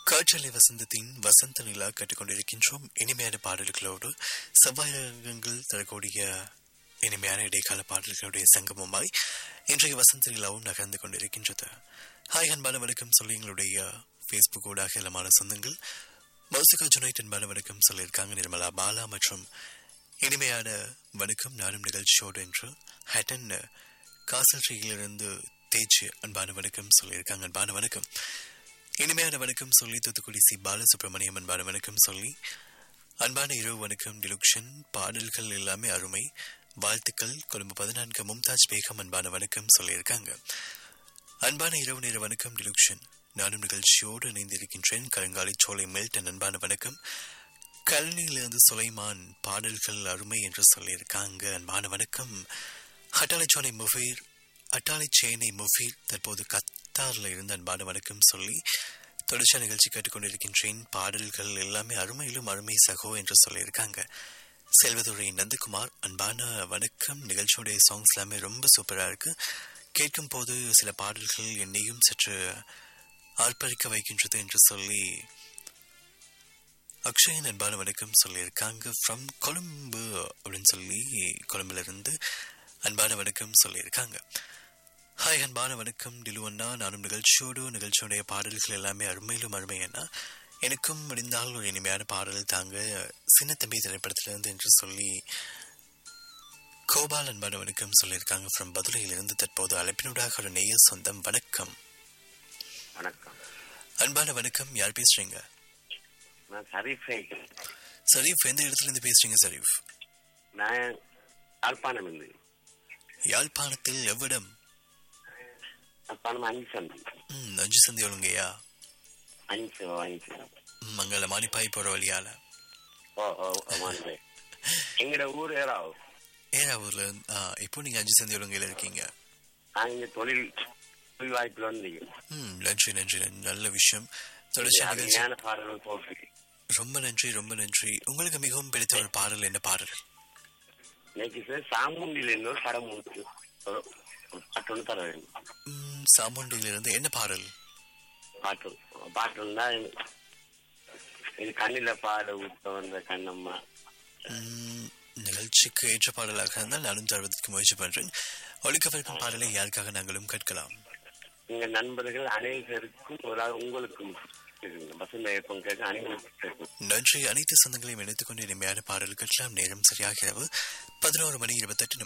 காற்றலை வசந்தத்தின் வசந்த நிலா கேட்டுக்கொண்டிருக்கின்றோம் இனிமையான பாடல்களோடு செவ்வாயங்கள் தரக்கூடிய இனிமையான இடைக்கால பாடல்களுடைய சங்கமமாய் இன்றைய வசந்த நிலாவும் நகர்ந்து கொண்டிருக்கின்றது ஹாய் அன்பான வணக்கம் சொல்லி எங்களுடைய ஃபேஸ்புக் ஊடாக இளமான சொந்தங்கள் மௌசிகா ஜுனைட் அன்பான வணக்கம் சொல்லியிருக்காங்க நிர்மலா பாலா மற்றும் இனிமையான வணக்கம் நானும் நிகழ்ச்சியோடு என்று ஹட்டன் காசல் ட்ரீயிலிருந்து தேஜ் அன்பான வணக்கம் சொல்லியிருக்காங்க அன்பான வணக்கம் இனிமையான வணக்கம் சொல்லி தூத்துக்குடி சி பாலசுப்ரமணியம் அன்பான வணக்கம் சொல்லி அன்பான இரவு வணக்கம் டிலுக்ஷன் பாடல்கள் எல்லாமே அருமை வாழ்த்துக்கள் கொழும்பு பதினான்கு மும்தாஜ் பேகம் அன்பான வணக்கம் சொல்லியிருக்காங்க அன்பான இரவு நேர வணக்கம் டிலுக்ஷன் நானும் நிகழ்ச்சியோடு இணைந்திருக்கின்றேன் கருங்காலி சோலை மெல்டன் அன்பான வணக்கம் கல்னியிலிருந்து சுலைமான் பாடல்கள் அருமை என்று சொல்லியிருக்காங்க அன்பான வணக்கம் ஹட்டாலைச்சோலை முஃபீர் அட்டாளைச்சேனை முஃபீர் தற்போது கத்தாரில் இருந்து அன்பான வணக்கம் சொல்லி தொடர்ச்சியா நிகழ்ச்சி கேட்டுக்கொண்டிருக்கின்றேன் பாடல்கள் எல்லாமே அருமையிலும் அருமை சகோ என்று சொல்லியிருக்காங்க செல்வதுரை நந்தகுமார் அன்பான வணக்கம் நிகழ்ச்சியுடைய சாங்ஸ் எல்லாமே ரொம்ப சூப்பரா இருக்கு கேட்கும் போது சில பாடல்கள் என்னையும் சற்று ஆர்ப்பரிக்க வைக்கின்றது என்று சொல்லி அக்ஷயன் அன்பான வணக்கம் சொல்லியிருக்காங்க ஃப்ரம் கொழும்பு அப்படின்னு சொல்லி கொழும்புல இருந்து அன்பான வணக்கம் சொல்லியிருக்காங்க ஹாய் அன்பான வணக்கம் டிலுவண்ணா நானும் நிகழ்ச்சியோடு நிகழ்ச்சியுடைய பாடல்கள் எல்லாமே அருமையிலும் அருமையண்ணா எனக்கும் முடிந்தால் ஒரு இனிமையான பாடல் தாங்க சின்ன தம்பி திரைப்படத்திலிருந்து என்று சொல்லி கோபால் அன்பான வணக்கம் சொல்லியிருக்காங்க ஃப்ரம் பதுரையிலிருந்து தற்போது அழைப்பினூடாக ஒரு நெய்ய சொந்தம் வணக்கம் வணக்கம் அன்பான வணக்கம் யார் பேசுறீங்க நான் ஷரீஃப் சரீஃப் எந்த இடத்துல இருந்து பேசுறீங்க சரீஃப் நான் யாழ்ப்பாணம் இருந்து யாழ்ப்பாணத்தில் எவ்விடம் யாழ்ப்பாணம் அஞ்சு சந்தி ம் அஞ்சு சந்தி ஒழுங்கையா அஞ்சு அஞ்சு மங்கள மானிப்பாய் போற வழியால ஓ ஓ ஆமாங்க எங்கட ஊர் ஏறாவும் ஏறாவூர்ல இருந்து- ஆ, இப்போ நீங்க அஞ்சு சந்தி ஒழுங்கையில இருக்கீங்க நான் இங்க தொழில் தொழில் வாய்ப்புல வந்து ம் நன்றி நன்றி நன்றி. நல்ல விஷயம் தொடர்ச்சி நிகழ்ச்சி அருமையான பாடல்கள் போட்டு ரொம்ப நன்றி ரொம்ப நன்றி உங்களுக்கு மிகவும் பிடித்த ஒரு பாடல் என்ன பாடல் இன்னைக்கு சார் சாமுண்டியில் இருந்து ஒரு படம் உண்டு ஒரு ஒரு பாட்டு ஒன்று தர வேண்டும் ம், சாமுண்டியிலிருந்து என்ன பாடல் பாட்டு பாட்டு இருந்தா இது கண்ணில பாட ஊத்த வந்த கண்ணம்மா ம், நிகழ்ச்சிக்கு ஏற்ற பாடலாக இருந்தால் நானும் தருவதற்கு முயற்சி பண்றேன் ஒழிக்கவிருக்கும் பாடலை யாருக்காக நாங்களும் கேட்கலாம் எங்க நண்பர்கள் அனைவருக்கும் ஒரு ஆள் உங்களுக்கும் வசந்த ஏற்பம் கேட்க அனைவருக்கும் கேட்கும் நன்றி அனைத்து சொந்தங்களையும் இணைத்துக் கொண்டு இனிமையான பாடல் கேட்கலாம் நேரம் சரியாக இரவு பதினோரு மணி இருபத்தெட்டு நிமிடம்